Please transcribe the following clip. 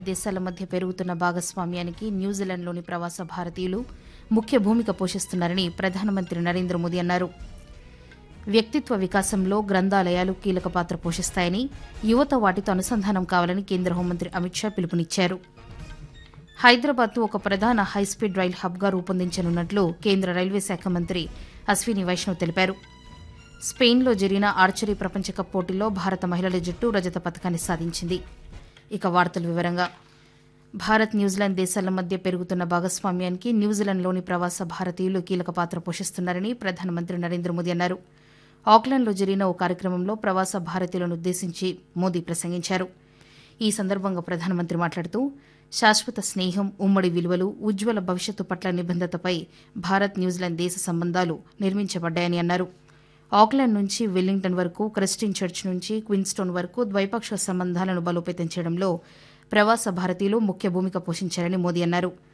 దేశాల మధ్య పెరుగుతున్న భాగస్వామ్యానికి న్యూజిలాండ్లోని ప్రవాస భారతీయులు ముఖ్య భూమిక పోషిస్తున్నారని ప్రధానమంత్రి నరేంద్ర మోదీ అన్నారు వ్యక్తిత్వ వికాసంలో గ్రంథాలయాలు కీలక పాత్ర పోషిస్తాయని యువత వాటితో అనుసంధానం కావాలని కేంద్ర హోంమంత్రి అమిత్ షా పిలుపునిచ్చారు హైదరాబాద్ను ఒక ప్రధాన హైస్పీడ్ రైల్ హబ్గా రూపొందించనున్నట్లు కేంద్ర రైల్వే శాఖ మంత్రి అశ్విని వైష్ణవ్ తెలిపారు స్పెయిన్లో జరిగిన ఆర్చరీ ప్రపంచ కప్ పోటీల్లో భారత మహిళల జట్టు రజత పథకాన్ని సాధించింది ఇక వార్తల వివరంగా భారత్ న్యూజిలాండ్ దేశాల మధ్య పెరుగుతున్న భాగస్వామ్యానికి న్యూజిలాండ్లోని ప్రవాస భారతీయులు కీలక పాత్ర పోషిస్తున్నారని ప్రధానమంత్రి నరేంద్ర మోదీ అన్నారు ఆక్లాండ్లో జరిగిన ఓ కార్యక్రమంలో ప్రవాస భారతీయులను ఉద్దేశించి మోదీ ప్రసంగించారు ఈ సందర్భంగా ప్రధానమంత్రి మాట్లాడుతూ శాశ్వత స్నేహం ఉమ్మడి విలువలు ఉజ్వల భవిష్యత్తు పట్ల నిబంధతపై భారత్ న్యూజిలాండ్ దేశ సంబంధాలు నిర్మించబడ్డాయని అన్నారు ఆక్లాండ్ నుంచి వెల్లింగ్టన్ వరకు క్రిస్టియన్ చర్చ్ నుంచి క్విన్స్టోన్ వరకు ద్వైపాక్షిక సంబంధాలను బలోపేతం చేయడంలో ప్రవాస భారతీయులు ముఖ్య భూమిక పోషించారని మోదీ అన్నారు